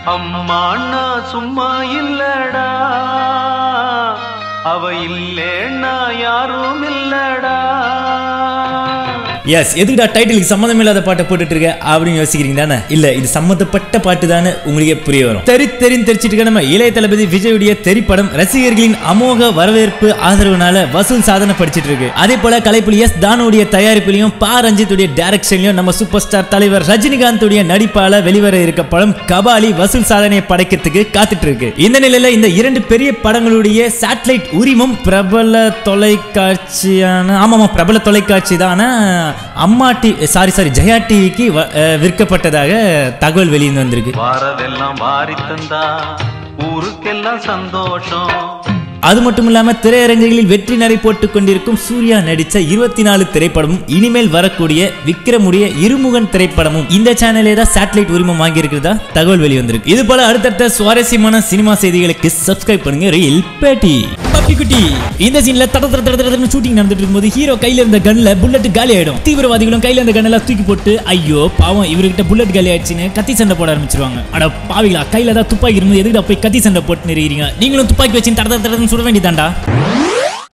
அம்மாண்ணா சும்மா இல்லடா அவ இல்லேன்னா யாரும் இல்லடா எஸ் எதுக்குடா டைட்டிலுக்கு சம்மந்தம் இல்லாத பாட்டை போட்டுட்டு இருக்க அப்படின்னு யோசிக்கிறீங்க தானே இல்ல இது சம்மந்தப்பட்ட பாட்டு தானே உங்களுக்கே புரிய வரும் தெரி தெரின்னு தெரிச்சிட்டு இருக்க நம்ம இளைய தளபதி விஜயுடைய தெறிப்படம் ரசிகர்களின் அமோக வரவேற்பு ஆதரவுனால வசூல் சாதனை படிச்சிட்டு இருக்கு அதே போல கலைப்புலி எஸ் தானுடைய தயாரிப்பிலையும் பா ரஞ்சித்துடைய டைரக்ஷன்லயும் நம்ம சூப்பர் ஸ்டார் தலைவர் ரஜினிகாந்துடைய நடிப்பால வெளிவர இருக்க படம் கபாலி வசூல் சாதனையை படைக்கிறதுக்கு காத்துட்டு இருக்கு இந்த நிலையில இந்த இரண்டு பெரிய படங்களுடைய சேட்டலைட் உரிமம் பிரபல தொலைக்காட்சியான ஆமாமா பிரபல தொலைக்காட்சி தான அம்மா டி சாரி சாரி ஜெயா டிவிக்கு விற்கப்பட்டதாக தகவல் வெளியிருந்து வந்திருக்கு வாரதெல்லாம் வாரி தந்தா ஊருக்கெல்லாம் சந்தோஷம் அது மட்டும் இல்லாம திரையரங்குகளில் வெற்றி நடை போட்டுக் கொண்டிருக்கும் சூர்யா நடிச்ச இருபத்தி நாலு திரைப்படமும் இனிமேல் வரக்கூடிய விக்ரமுடைய இருமுகன் திரைப்படமும் இந்த சேனலே தான் சேட்டலைட் உரிமம் வாங்கி இருக்கிறதா தகவல் வெளிவந்திருக்கு இது போல அடுத்தடுத்த சுவாரஸ்யமான சினிமா செய்திகளுக்கு சப்ஸ்கிரைப் பண்ணுங்க ரயில் பேட்டி பப்பி குட்டி இந்த சீன்ல தட தட தட தடன்னு ஷூட்டிங் நடந்துட்டு இருக்கும்போது ஹீரோ கையில இருந்த கன்ல புல்லட் காலி ஆயிடும் தீவிரவாதிகளும் கையில இருந்த கண்ணெல்லாம் தூக்கி போட்டு ஐயோ பாவம் இவர்கிட்ட புல்லட் காலி ஆயிடுச்சுன்னு கத்தி சண்டை போட ஆரம்பிச்சிருவாங்க அட பாவிகளா கையில தான் துப்பாக்கி இருந்து எதுக்கு போய் கத்தி சண்டை போட்டு நிறுவீங்க நீங்களும் துப்பாக்கி வச்சு தட தட தடன்னு சுட வேண்டியதாண்டா